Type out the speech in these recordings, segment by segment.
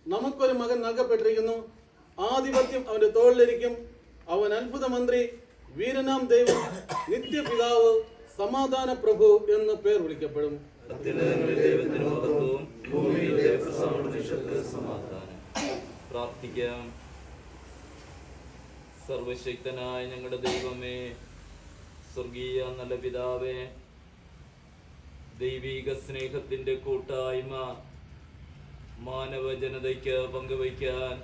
നമുക്കൊരു മകൻ നൽകപ്പെട്ടിരിക്കുന്നു ആധിപത്യം അവന്റെ തോളിലിരിക്കും അവൻ അത്ഭുത മന്ത്രി വീരനാം ദൈവം നിത്യപിതാവ് സമാധാന പ്രഭു എന്ന് പേർ വിളിക്കപ്പെടും അത്യുന്നതങ്ങളിൽ ദൈവത്തിന് മഹത്വവും ഭൂമിയിലെ പ്രസാദനിഷത്ത് സമാധാനം പ്രാർത്ഥിക്കാം സർവശക്തനായ ഞങ്ങളുടെ ദൈവമേ സ്വർഗീയ നല്ല പിതാവേ ദൈവിക സ്നേഹത്തിന്റെ കൂട്ടായ്മ മാനവ ജനതയ്ക്ക് പങ്കുവയ്ക്കാൻ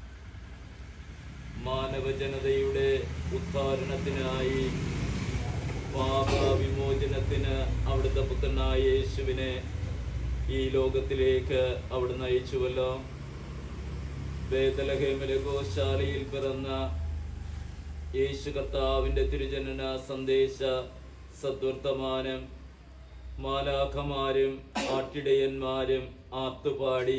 മാനവ ജനതയുടെ ഉദ്ധാരണത്തിനായി പാപവിമോചനത്തിന് അവിടുത്തെ പുത്രനായ യേശുവിനെ ഈ ലോകത്തിലേക്ക് അവിടുന്ന് അയച്ചുവല്ലോ ബേദലഹേമിലെ ഗോശാലയിൽ പിറന്ന യേശു കർത്താവിന്റെ തിരുജനന സന്ദേശ സദ്വർത്തമാനം മാലാഖമാരും ആട്ടിടയന്മാരും ആത്തുപാടി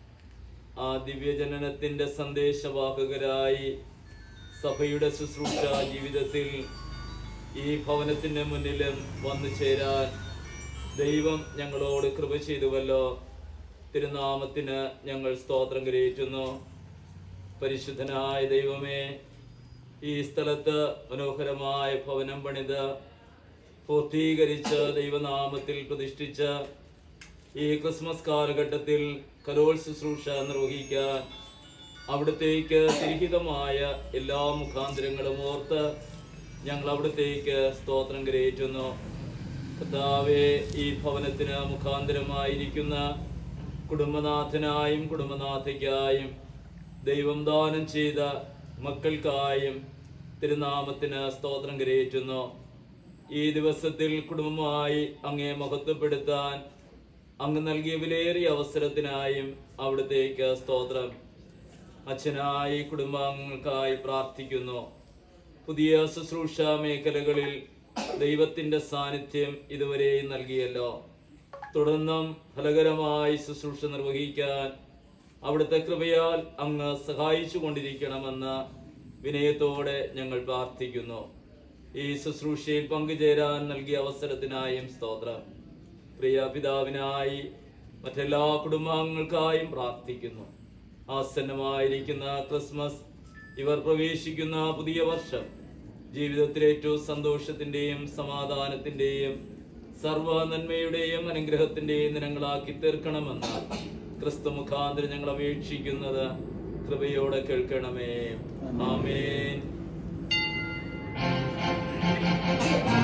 ആ ദിവ്യജനനത്തിന്റെ സന്ദേശവാഹകരായി സഭയുടെ ശുശ്രൂഷ ജീവിതത്തിൽ ഈ ഭവനത്തിന്റെ മുന്നിലും വന്നു ചേരാൻ ദൈവം ഞങ്ങളോട് കൃപ ചെയ്തുവല്ലോ തിരുനാമത്തിന് ഞങ്ങൾ സ്തോത്രം കരയേറ്റുന്നു പരിശുദ്ധനായ ദൈവമേ ഈ സ്ഥലത്ത് മനോഹരമായ ഭവനം പണിത് പൂർത്തീകരിച്ച് ദൈവനാമത്തിൽ പ്രതിഷ്ഠിച്ച ഈ ക്രിസ്മസ് കാലഘട്ടത്തിൽ കരോൾ ശുശ്രൂഷ നിർവഹിക്കാൻ അവിടത്തേക്ക് തിരിഹിതമായ എല്ലാ മുഖാന്തരങ്ങളും ഓർത്ത് ഞങ്ങൾ അവിടത്തേക്ക് സ്തോത്രം കരയേറ്റുന്നു കർത്താവെ ഈ ഭവനത്തിന് മുഖാന്തരമായിരിക്കുന്ന കുടുംബനാഥനായും കുടുംബനാഥയ്ക്കായും ദൈവം ദാനം ചെയ്ത മക്കൾക്കായും തിരുനാമത്തിന് സ്തോത്രം കരയേറ്റുന്നു ഈ ദിവസത്തിൽ കുടുംബമായി അങ്ങേ മഹത്വപ്പെടുത്താൻ അങ്ങ് നൽകിയ വിലയേറിയ അവസരത്തിനായും അവിടത്തേക്ക് സ്തോത്രം അച്ഛനായി കുടുംബാംഗങ്ങൾക്കായി പ്രാർത്ഥിക്കുന്നു പുതിയ ശുശ്രൂഷ മേഖലകളിൽ ദൈവത്തിന്റെ സാന്നിധ്യം ഇതുവരെ നൽകിയല്ലോ തുടർന്നും ഫലകരമായി ശുശ്രൂഷ നിർവഹിക്കാൻ അവിടുത്തെ കൃപയാൽ അങ്ങ് സഹായിച്ചു കൊണ്ടിരിക്കണമെന്ന് വിനയത്തോടെ ഞങ്ങൾ പ്രാർത്ഥിക്കുന്നു ഈ ശുശ്രൂഷയിൽ പങ്കുചേരാൻ നൽകിയ അവസരത്തിനായും സ്തോത്രം പ്രിയ പിതാവിനായി മറ്റെല്ലാ കുടുംബാംഗങ്ങൾക്കായും പ്രാർത്ഥിക്കുന്നു ആസന്നമായിരിക്കുന്ന ക്രിസ്മസ് ഇവർ പ്രവേശിക്കുന്ന പുതിയ വർഷം ജീവിതത്തിലെ ഏറ്റവും സന്തോഷത്തിന്റെയും സമാധാനത്തിന്റെയും സർവ നന്മയുടെയും അനുഗ്രഹത്തിന്റെയും ദിനങ്ങളാക്കി തീർക്കണമെന്ന് ക്രിസ്തു മുഖാന്തരം ഞങ്ങൾ അപേക്ഷിക്കുന്നത് കൃപയോടെ കേൾക്കണമേ ആമേൻ